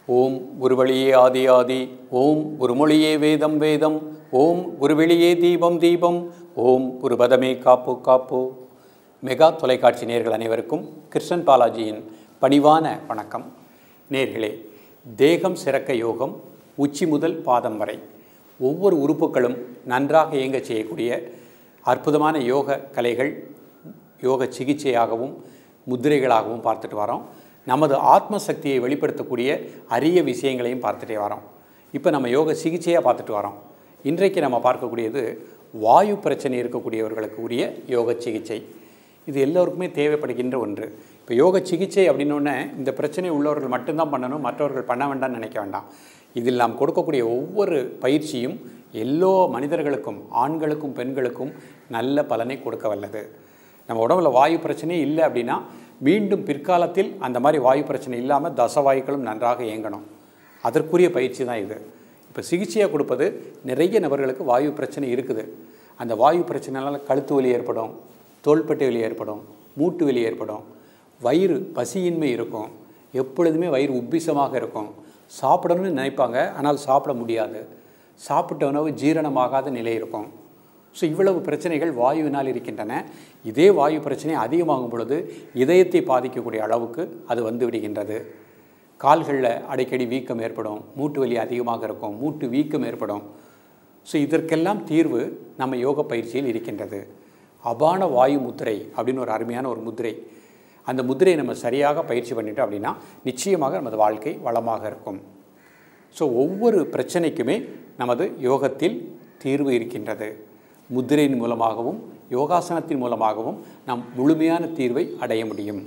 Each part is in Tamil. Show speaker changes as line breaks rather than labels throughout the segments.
ஓம் குருவழியே ஆதி ஆதி ஓம் குருமொழியே வேதம் வேதம் ஓம் குருவெளியே தீபம் தீபம் ஓம் குருபதமே காப்பு காப்பு மெகா தொலைக்காட்சி நேர்கள் அனைவருக்கும் கிருஷ்ணன் பாலாஜியின் பணிவான வணக்கம் நேர்களே தேகம் சிறக்க யோகம் உச்சி முதல் பாதம் வரை ஒவ்வொரு உறுப்புகளும் நன்றாக இயங்க செய்யக்கூடிய அற்புதமான யோக கலைகள் யோக சிகிச்சையாகவும் முத்திரைகளாகவும் பார்த்துட்டு வரோம் நமது ஆத்ம சக்தியை வெளிப்படுத்தக்கூடிய அரிய விஷயங்களையும் பார்த்துட்டே வரோம் இப்போ நம்ம யோக சிகிச்சையாக பார்த்துட்டு வரோம் இன்றைக்கு நம்ம பார்க்கக்கூடியது வாயு பிரச்சனை இருக்கக்கூடியவர்களுக்கு உரிய யோக சிகிச்சை இது எல்லோருக்குமே தேவைப்படுகின்ற ஒன்று இப்போ யோக சிகிச்சை அப்படின்னோடனே இந்த பிரச்சனை உள்ளவர்கள் மட்டும்தான் பண்ணணும் மற்றவர்கள் பண்ண வேண்டாம்னு நினைக்க வேண்டாம் இதில் நாம் கொடுக்கக்கூடிய ஒவ்வொரு பயிற்சியும் எல்லோ மனிதர்களுக்கும் ஆண்களுக்கும் பெண்களுக்கும் நல்ல பலனை கொடுக்க வல்லது நம்ம உடம்புல வாயு பிரச்சனையே இல்லை அப்படின்னா மீண்டும் பிற்காலத்தில் அந்த மாதிரி வாயு பிரச்சனை இல்லாமல் தசவாயுக்களும் நன்றாக இயங்கணும் அதற்குரிய பயிற்சி தான் இது இப்போ சிகிச்சையாக கொடுப்பது நிறைய நபர்களுக்கு வாயு பிரச்சனை இருக்குது அந்த வாயு பிரச்சனைனால கழுத்து வலி ஏற்படும் தோள்பட்டை வலி ஏற்படும் மூட்டு வலி ஏற்படும் வயிறு பசியின்மை இருக்கும் எப்பொழுதுமே வயிறு உப்பிசமாக இருக்கும் சாப்பிடணும்னு நினைப்பாங்க ஆனால் சாப்பிட முடியாது சாப்பிட்ட உணவு ஜீரணமாகாத நிலை இருக்கும் ஸோ இவ்வளவு பிரச்சனைகள் வாயுவினால் இருக்கின்றன இதே வாயு பிரச்சனை அதிகமாகும் பொழுது இதயத்தை பாதிக்கக்கூடிய அளவுக்கு அது வந்து விடுகின்றது கால்களில் அடிக்கடி வீக்கம் ஏற்படும் மூட்டு வலி அதிகமாக இருக்கும் மூட்டு வீக்கம் ஏற்படும் ஸோ இதற்கெல்லாம் தீர்வு நம்ம யோக பயிற்சியில் இருக்கின்றது அபான வாயு முத்திரை அப்படின்னு ஒரு அருமையான ஒரு முத்திரை அந்த முத்திரையை நம்ம சரியாக பயிற்சி பண்ணிட்டோம் அப்படின்னா நிச்சயமாக நமது வாழ்க்கை வளமாக இருக்கும் ஸோ ஒவ்வொரு பிரச்சனைக்குமே நமது யோகத்தில் தீர்வு இருக்கின்றது முத்திரையின் மூலமாகவும் யோகாசனத்தின் மூலமாகவும் நாம் முழுமையான தீர்வை அடைய முடியும்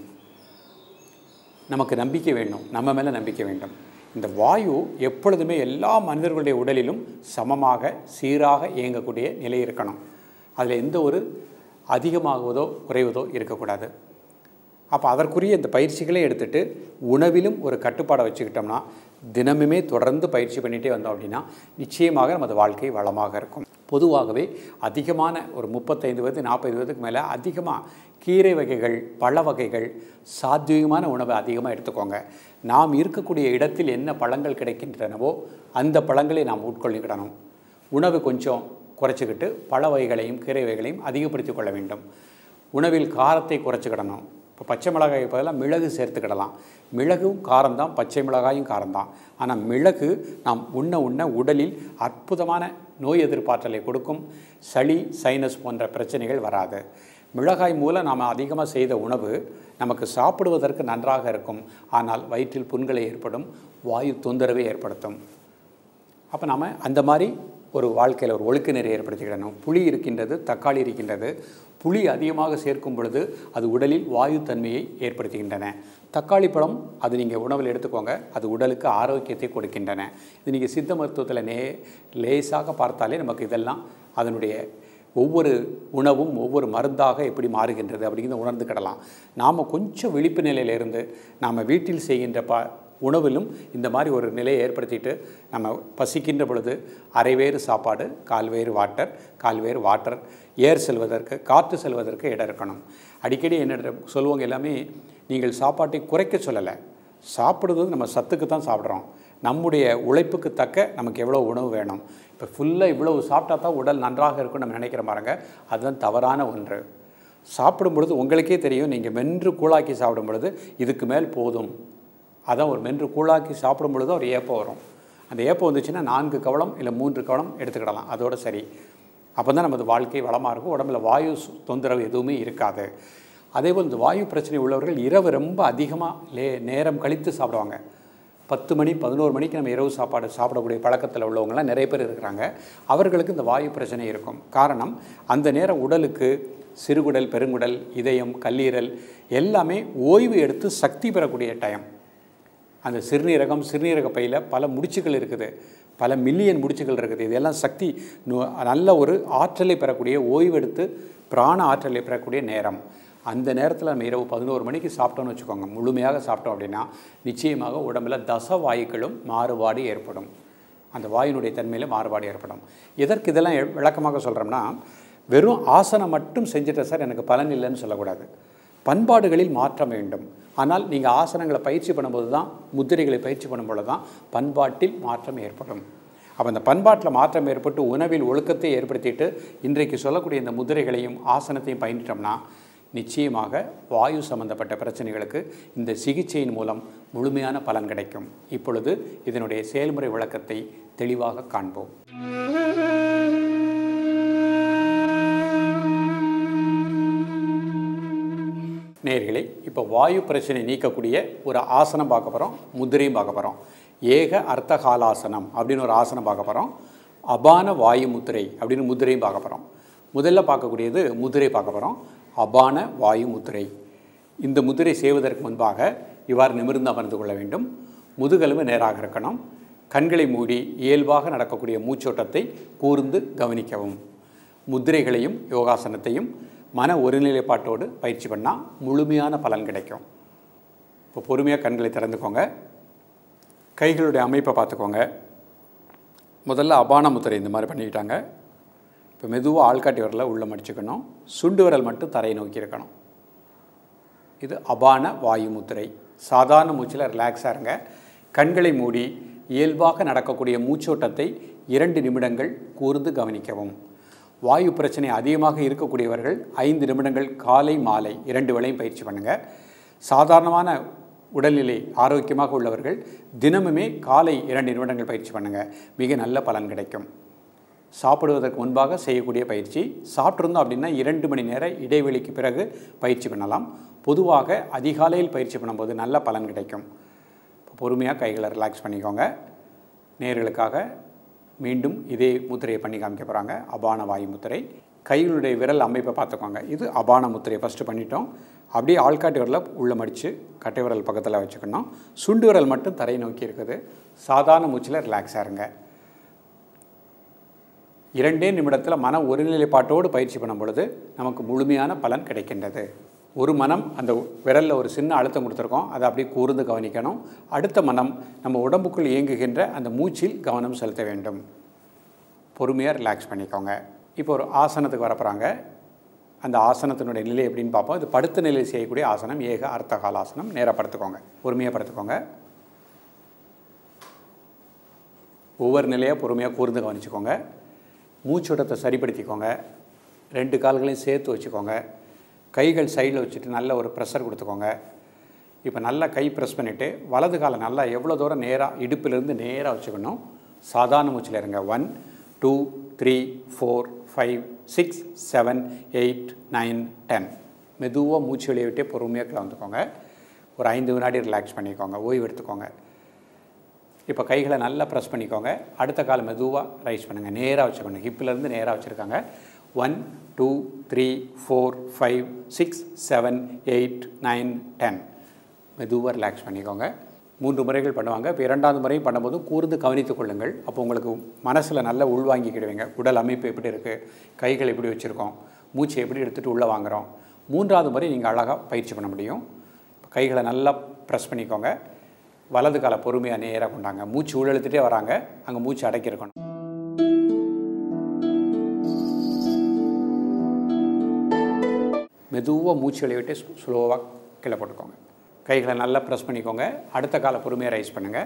நமக்கு நம்பிக்கை வேண்டும் நம்ம மேலே நம்பிக்கை வேண்டும் இந்த வாயு எப்பொழுதுமே எல்லா மனிதர்களுடைய உடலிலும் சமமாக சீராக இயங்கக்கூடிய நிலை இருக்கணும் அதில் எந்த ஒரு அதிகமாகுவதோ குறைவதோ இருக்கக்கூடாது அப்போ அதற்குரிய இந்த பயிற்சிகளே எடுத்துகிட்டு உணவிலும் ஒரு கட்டுப்பாடை வச்சுக்கிட்டோம்னா தினமுமே தொடர்ந்து பயிற்சி பண்ணிகிட்டே வந்தோம் அப்படின்னா நிச்சயமாக நமது வாழ்க்கை வளமாக இருக்கும் பொதுவாகவே அதிகமான ஒரு முப்பத்தைந்து வயது நாற்பது வயதுக்கு மேலே அதிகமாக கீரை வகைகள் பழ வகைகள் சாத்வீகமான உணவை அதிகமாக எடுத்துக்கோங்க நாம் இருக்கக்கூடிய இடத்தில் என்ன பழங்கள் கிடைக்கின்றனவோ அந்த பழங்களை நாம் உட்கொள்ளிக்கிடணும் உணவு கொஞ்சம் குறைச்சிக்கிட்டு பழ வகைகளையும் கீரை வகைகளையும் அதிகப்படுத்தி கொள்ள வேண்டும் உணவில் காரத்தை குறைச்சிக்கிடணும் இப்போ பச்சை மிளகாய் பதிலாக மிளகு சேர்த்துக்கிடலாம் மிளகும் காரம்தான் பச்சை மிளகாயும் காரம்தான் ஆனால் மிளகு நாம் உண்ண உண்ண உடலில் அற்புதமான நோய் எதிர்ப்பாற்றலை கொடுக்கும் சளி சைனஸ் போன்ற பிரச்சனைகள் வராது மிளகாய் மூலம் நாம் அதிகமாக செய்த உணவு நமக்கு சாப்பிடுவதற்கு நன்றாக இருக்கும் ஆனால் வயிற்றில் புண்களை ஏற்படும் வாயு தொந்தரவை ஏற்படுத்தும் அப்போ நாம் அந்த மாதிரி ஒரு வாழ்க்கையில் ஒரு ஒழுக்க நெறி ஏற்படுத்திக்கிடணும் புளி இருக்கின்றது தக்காளி இருக்கின்றது புளி அதிகமாக சேர்க்கும் பொழுது அது உடலில் வாயு தன்மையை ஏற்படுத்துகின்றன தக்காளி பழம் அது நீங்கள் உணவில் எடுத்துக்கோங்க அது உடலுக்கு ஆரோக்கியத்தை கொடுக்கின்றன இது நீங்கள் சித்த மருத்துவத்தில் நே லேசாக பார்த்தாலே நமக்கு இதெல்லாம் அதனுடைய ஒவ்வொரு உணவும் ஒவ்வொரு மருந்தாக எப்படி மாறுகின்றது அப்படிங்கிறத உணர்ந்துக்கிடலாம் நாம் கொஞ்சம் விழிப்பு நிலையிலிருந்து நாம் வீட்டில் செய்கின்ற ப உணவிலும் இந்த மாதிரி ஒரு நிலையை ஏற்படுத்திட்டு நம்ம பசிக்கின்ற பொழுது அரைவேறு சாப்பாடு கால்வேறு வாட்டர் கால்வேறு வாட்டர் ஏர் செல்வதற்கு காற்று செல்வதற்கு இடம் இருக்கணும் அடிக்கடி என்ன சொல்லுவாங்க எல்லாமே நீங்கள் சாப்பாட்டை குறைக்க சொல்லலை சாப்பிடுவது நம்ம சத்துக்கு தான் சாப்பிட்றோம் நம்முடைய உழைப்புக்கு தக்க நமக்கு எவ்வளோ உணவு வேணும் இப்போ ஃபுல்லாக இவ்வளவு சாப்பிட்டா தான் உடல் நன்றாக இருக்கும்னு நம்ம நினைக்கிற பாருங்க அதுதான் தவறான ஒன்று சாப்பிடும் பொழுது உங்களுக்கே தெரியும் நீங்கள் மென்று கூழாக்கி சாப்பிடும் பொழுது இதுக்கு மேல் போதும் அதான் ஒரு மென்று கூழாக்கி சாப்பிடும் பொழுது ஒரு ஏப்பம் வரும் அந்த ஏப்பம் வந்துச்சுன்னா நான்கு கவலம் இல்லை மூன்று கவலம் எடுத்துக்கிடலாம் அதோட சரி அப்போ தான் நமது வாழ்க்கை வளமாக இருக்கும் உடம்புல வாயு தொந்தரவு எதுவுமே இருக்காது அதேபோல் இந்த வாயு பிரச்சனை உள்ளவர்கள் இரவு ரொம்ப அதிகமாக லே நேரம் கழித்து சாப்பிடுவாங்க பத்து மணி பதினோரு மணிக்கு நம்ம இரவு சாப்பாடு சாப்பிடக்கூடிய பழக்கத்தில் உள்ளவங்களாம் நிறைய பேர் இருக்கிறாங்க அவர்களுக்கு இந்த வாயு பிரச்சனை இருக்கும் காரணம் அந்த நேரம் உடலுக்கு சிறுகுடல் பெருங்குடல் இதயம் கல்லீரல் எல்லாமே ஓய்வு எடுத்து சக்தி பெறக்கூடிய டைம் அந்த சிறுநீரகம் சிறுநீரக பையில் பல முடிச்சுகள் இருக்குது பல மில்லியன் முடிச்சுகள் இருக்குது இதெல்லாம் சக்தி நல்ல ஒரு ஆற்றலை பெறக்கூடிய ஓய்வெடுத்து பிராண ஆற்றலை பெறக்கூடிய நேரம் அந்த நேரத்தில் நம்ம இரவு பதினோரு மணிக்கு சாப்பிட்டோம்னு வச்சுக்கோங்க முழுமையாக சாப்பிட்டோம் அப்படின்னா நிச்சயமாக உடம்புல தசவாயுக்களும் மாறுபாடு ஏற்படும் அந்த வாயுனுடைய தன்மையில் மாறுபாடு ஏற்படும் எதற்கு இதெல்லாம் விளக்கமாக சொல்கிறோம்னா வெறும் ஆசனம் மட்டும் செஞ்சுட்டேன் சார் எனக்கு பலன் இல்லைன்னு சொல்லக்கூடாது பண்பாடுகளில் மாற்றம் வேண்டும் ஆனால் நீங்கள் ஆசனங்களை பயிற்சி பண்ணும்போது தான் முத்திரைகளை பயிற்சி பண்ணும்போது தான் பண்பாட்டில் மாற்றம் ஏற்படும் அப்போ அந்த பண்பாட்டில் மாற்றம் ஏற்பட்டு உணவில் ஒழுக்கத்தை ஏற்படுத்திட்டு இன்றைக்கு சொல்லக்கூடிய இந்த முதிரைகளையும் ஆசனத்தையும் பயின்றோம்னா நிச்சயமாக வாயு சம்பந்தப்பட்ட பிரச்சனைகளுக்கு இந்த சிகிச்சையின் மூலம் முழுமையான பலன் கிடைக்கும் இப்பொழுது இதனுடைய செயல்முறை விளக்கத்தை தெளிவாக காண்போம் நேர்களே இப்போ வாயு பிரச்சனை நீக்கக்கூடிய ஒரு ஆசனம் பார்க்க போகிறோம் முதிரையும் பார்க்க போகிறோம் ஏக அர்த்தகாலாசனம் அப்படின்னு ஒரு ஆசனம் பார்க்க போகிறோம் அபான வாயு முத்திரை அப்படின்னு முதிரையும் பார்க்க போகிறோம் முதல்ல பார்க்கக்கூடியது முதிரை பார்க்க போகிறோம் அபான வாயு முத்திரை இந்த முதிரை செய்வதற்கு முன்பாக இவ்வாறு நிமிர்ந்து அமர்ந்து கொள்ள வேண்டும் முதுகெலும்பு நேராக இருக்கணும் கண்களை மூடி இயல்பாக நடக்கக்கூடிய மூச்சோட்டத்தை கூர்ந்து கவனிக்கவும் முத்திரைகளையும் யோகாசனத்தையும் மன ஒருநிலைப்பாட்டோடு பயிற்சி பண்ணால் முழுமையான பலன் கிடைக்கும் இப்போ பொறுமையாக கண்களை திறந்துக்கோங்க கைகளுடைய அமைப்பை பார்த்துக்கோங்க முதல்ல அபான முத்திரை இந்த மாதிரி பண்ணிக்கிட்டாங்க இப்போ மெதுவாக ஆள்காட்டி விரலை உள்ளே மடிச்சுக்கணும் சுண்டு விரல் மட்டும் தரையை நோக்கி இருக்கணும் இது அபான வாயு முத்திரை சாதாரண மூச்சில் ரிலாக்ஸாக இருங்க கண்களை மூடி இயல்பாக நடக்கக்கூடிய மூச்சோட்டத்தை இரண்டு நிமிடங்கள் கூர்ந்து கவனிக்கவும் வாயு பிரச்சனை அதிகமாக இருக்கக்கூடியவர்கள் ஐந்து நிமிடங்கள் காலை மாலை இரண்டு வேளையும் பயிற்சி பண்ணுங்கள் சாதாரணமான உடல்நிலை ஆரோக்கியமாக உள்ளவர்கள் தினமுமே காலை இரண்டு நிமிடங்கள் பயிற்சி பண்ணுங்கள் மிக நல்ல பலன் கிடைக்கும் சாப்பிடுவதற்கு முன்பாக செய்யக்கூடிய பயிற்சி சாப்பிட்ருந்தோம் அப்படின்னா இரண்டு மணி நேர இடைவெளிக்கு பிறகு பயிற்சி பண்ணலாம் பொதுவாக அதிகாலையில் பயிற்சி பண்ணும்போது நல்ல பலன் கிடைக்கும் பொறுமையாக கைகளை ரிலாக்ஸ் பண்ணிக்கோங்க நேர்களுக்காக மீண்டும் இதே முத்திரையை பண்ணி காமிக்க போகிறாங்க அபான வாயு முத்திரை கைகளுடைய விரல் அமைப்பை பார்த்துக்கோங்க இது அபான முத்திரையை ஃபஸ்ட்டு பண்ணிட்டோம் அப்படியே ஆள்காட்டி விரலை உள்ளே மடித்து கட்டை விரல் பக்கத்தில் வச்சுக்கணும் சுண்டு விரல் மட்டும் தரை நோக்கி இருக்குது சாதாரண மூச்சில் ரிலாக்ஸாக இருங்க இரண்டே நிமிடத்தில் மன ஒருநிலைப்பாட்டோடு பயிற்சி பண்ணும் பொழுது நமக்கு முழுமையான பலன் கிடைக்கின்றது ஒரு மனம் அந்த விரலில் ஒரு சின்ன அழுத்தம் கொடுத்துருக்கோம் அதை அப்படியே கூர்ந்து கவனிக்கணும் அடுத்த மனம் நம்ம உடம்புக்குள் இயங்குகின்ற அந்த மூச்சில் கவனம் செலுத்த வேண்டும் பொறுமையாக ரிலாக்ஸ் பண்ணிக்கோங்க இப்போ ஒரு ஆசனத்துக்கு வரப்போகிறாங்க அந்த ஆசனத்தினுடைய நிலை எப்படின்னு பார்ப்போம் இது படுத்த நிலை செய்யக்கூடிய ஆசனம் ஏக அர்த்தகாலாசனம் நேராக படுத்துக்கோங்க பொறுமையாக படுத்துக்கோங்க ஒவ்வொரு நிலையாக பொறுமையாக கூர்ந்து கவனிச்சுக்கோங்க மூச்சோட்டத்தை சரிப்படுத்திக்கோங்க ரெண்டு கால்களையும் சேர்த்து வச்சுக்கோங்க கைகள் சைடில் வச்சுட்டு நல்ல ஒரு ப்ரெஷர் கொடுத்துக்கோங்க இப்போ நல்லா கை ப்ரெஸ் பண்ணிவிட்டு வலது காலை நல்லா எவ்வளோ தூரம் நேராக இடுப்பிலிருந்து நேராக வச்சுக்கணும் சாதாரண மூச்சில் இருங்க one two three four five six seven eight nine ten மெதுவாக மூச்சு வெளியே விட்டே பொறுமையாக கலந்துக்கோங்க ஒரு ஐந்து வினாடி ரிலாக்ஸ் பண்ணிக்கோங்க ஓய்வு எடுத்துக்கோங்க இப்போ கைகளை நல்லா ப்ரெஸ் பண்ணிக்கோங்க அடுத்த காலம் மெதுவாக ரைஸ் பண்ணுங்கள் நேராக வச்சுக்கணும் ஹிப்பிலேருந்து நேராக வச்சுருக்காங்க one two three four five six seven eight nine ten மெதுவாக ரிலாக்ஸ் பண்ணிக்கோங்க மூன்று முறைகள் பண்ணுவாங்க இப்போ இரண்டாவது முறையும் பண்ணும்போது கூர்ந்து கவனித்துக் கொள்ளுங்கள் அப்போ உங்களுக்கு மனசில் நல்லா உள்வாங்கிக்கிடுவீங்க உடல் அமைப்பு எப்படி இருக்குது கைகள் எப்படி வச்சுருக்கோம் மூச்சை எப்படி எடுத்துகிட்டு உள்ளே வாங்குகிறோம் மூன்றாவது முறை நீங்கள் அழகாக பயிற்சி பண்ண முடியும் கைகளை நல்லா ப்ரெஸ் பண்ணிக்கோங்க வலது காலை பொறுமையாக நேராக கொண்டாங்க மூச்சு உள்ளெழுத்துட்டே வராங்க அங்கே மூச்சு அடக்கியிருக்கணும் மெதுவாக மூச்சு வெளிவிட்டு ஸ்லோவாக கீழே போட்டுக்கோங்க கைகளை நல்லா ப்ரெஸ் பண்ணிக்கோங்க அடுத்த காலை பொறுமையாக ரைஸ் பண்ணுங்கள்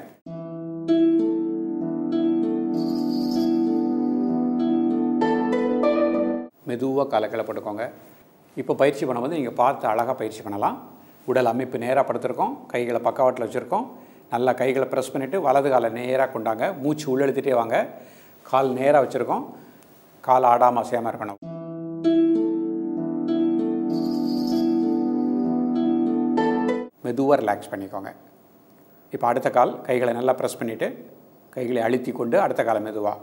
மெதுவாக காலை கீழே போட்டுக்கோங்க இப்போ பயிற்சி பண்ணும்போது நீங்கள் பார்த்து அழகாக பயிற்சி பண்ணலாம் உடல் அமைப்பு நேராக படுத்திருக்கோம் கைகளை பக்கவாட்டில் வச்சுருக்கோம் நல்லா கைகளை ப்ரெஸ் பண்ணிவிட்டு வலது காலை நேராக கொண்டாங்க மூச்சு உள்ளெழுத்துட்டே வாங்க கால் நேராக வச்சுருக்கோம் கால் ஆடாமல் அசையாமல் இருக்கணும் மெதுவாக ரிலாக்ஸ் பண்ணிக்கோங்க இப்போ அடுத்த கால் கைகளை நல்லா ப்ரெஸ் பண்ணிவிட்டு கைகளை அழுத்தி கொண்டு அடுத்த காலை மெதுவாக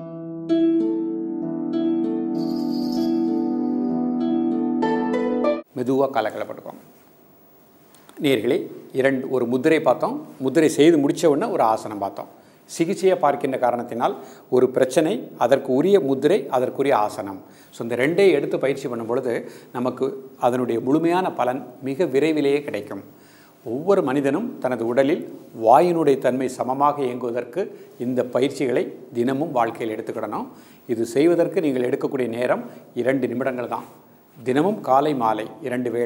மெதுவாக காலை கிளப்பட்டுக்கோங்க நேர்களே இரண்டு ஒரு முதிரை பார்த்தோம் முதிரை செய்து முடித்த உடனே ஒரு ஆசனம் பார்த்தோம் சிகிச்சையை பார்க்கின்ற காரணத்தினால் ஒரு பிரச்சனை அதற்கு உரிய முதிரை அதற்குரிய ஆசனம் ஸோ இந்த ரெண்டையும் எடுத்து பயிற்சி பண்ணும் பொழுது நமக்கு அதனுடைய முழுமையான பலன் மிக விரைவிலேயே கிடைக்கும் ஒவ்வொரு மனிதனும் தனது உடலில் வாயினுடைய தன்மை சமமாக இயங்குவதற்கு இந்த பயிற்சிகளை தினமும் வாழ்க்கையில் எடுத்துக்கிடணும் இது செய்வதற்கு நீங்கள் எடுக்கக்கூடிய நேரம் இரண்டு நிமிடங்கள் தான் தினமும் காலை மாலை இரண்டு வேளை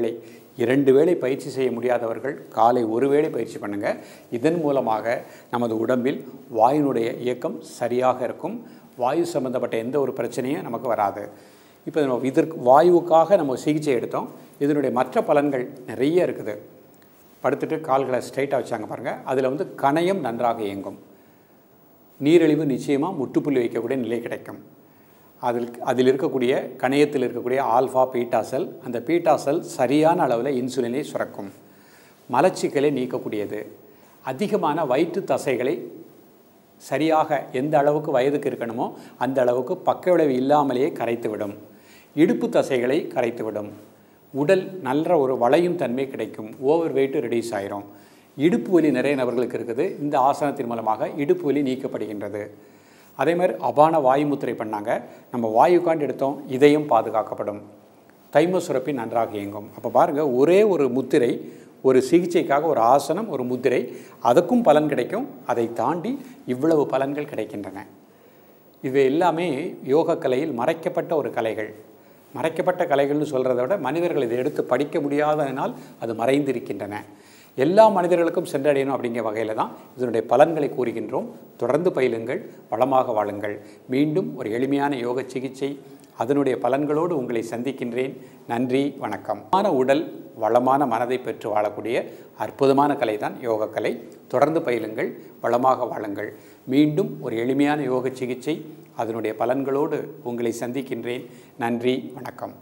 இரண்டு வேளை பயிற்சி செய்ய முடியாதவர்கள் காலை ஒரு வேளை பயிற்சி பண்ணுங்கள் இதன் மூலமாக நமது உடம்பில் வாயுனுடைய இயக்கம் சரியாக இருக்கும் வாயு சம்பந்தப்பட்ட எந்த ஒரு பிரச்சனையும் நமக்கு வராது இப்போ நம்ம இதற்கு வாயுவுக்காக நம்ம சிகிச்சை எடுத்தோம் இதனுடைய மற்ற பலன்கள் நிறைய இருக்குது படுத்துட்டு கால்களை ஸ்ட்ரைட்டாக வச்சாங்க பாருங்கள் அதில் வந்து கணையம் நன்றாக இயங்கும் நீரிழிவு நிச்சயமாக முற்றுப்புள்ளி வைக்கக்கூடிய நிலை கிடைக்கும் அதில் அதில் இருக்கக்கூடிய கணையத்தில் இருக்கக்கூடிய ஆல்ஃபா பீட்டா செல் அந்த பீட்டா செல் சரியான அளவில் இன்சுலினை சுரக்கும் மலச்சிக்கலை நீக்கக்கூடியது அதிகமான வயிற்று தசைகளை சரியாக எந்த அளவுக்கு வயதுக்கு இருக்கணுமோ அந்த அளவுக்கு பக்க விளைவு இல்லாமலேயே கரைத்துவிடும் இடுப்பு தசைகளை கரைத்துவிடும் உடல் நல்ல ஒரு வளையும் தன்மை கிடைக்கும் ஓவர் வெயிட்டு ரெடியூஸ் ஆயிரும் இடுப்பு வலி நிறைய நபர்களுக்கு இருக்குது இந்த ஆசனத்தின் மூலமாக இடுப்பு வலி நீக்கப்படுகின்றது அதே மாதிரி அபான வாயு முத்திரை பண்ணாங்க நம்ம வாயுக்காண்டு எடுத்தோம் இதயம் பாதுகாக்கப்படும் தைம சுரப்பி நன்றாக இயங்கும் அப்போ பாருங்கள் ஒரே ஒரு முத்திரை ஒரு சிகிச்சைக்காக ஒரு ஆசனம் ஒரு முத்திரை அதுக்கும் பலன் கிடைக்கும் அதை தாண்டி இவ்வளவு பலன்கள் கிடைக்கின்றன இது எல்லாமே யோக கலையில் மறைக்கப்பட்ட ஒரு கலைகள் மறைக்கப்பட்ட கலைகள்னு சொல்கிறத விட மனிதர்கள் இதை எடுத்து படிக்க முடியாததினால் அது மறைந்திருக்கின்றன எல்லா மனிதர்களுக்கும் சென்றடையணும் அப்படிங்கிற வகையில் தான் இதனுடைய பலன்களை கூறுகின்றோம் தொடர்ந்து பயிலுங்கள் வளமாக வாழுங்கள் மீண்டும் ஒரு எளிமையான யோக சிகிச்சை அதனுடைய பலன்களோடு உங்களை சந்திக்கின்றேன் நன்றி வணக்கம் வளமான உடல் வளமான மனதை பெற்று வாழக்கூடிய அற்புதமான கலை தான் யோகக்கலை தொடர்ந்து பயிலுங்கள் வளமாக வாழுங்கள் மீண்டும் ஒரு எளிமையான யோக சிகிச்சை அதனுடைய பலன்களோடு உங்களை சந்திக்கின்றேன் நன்றி வணக்கம்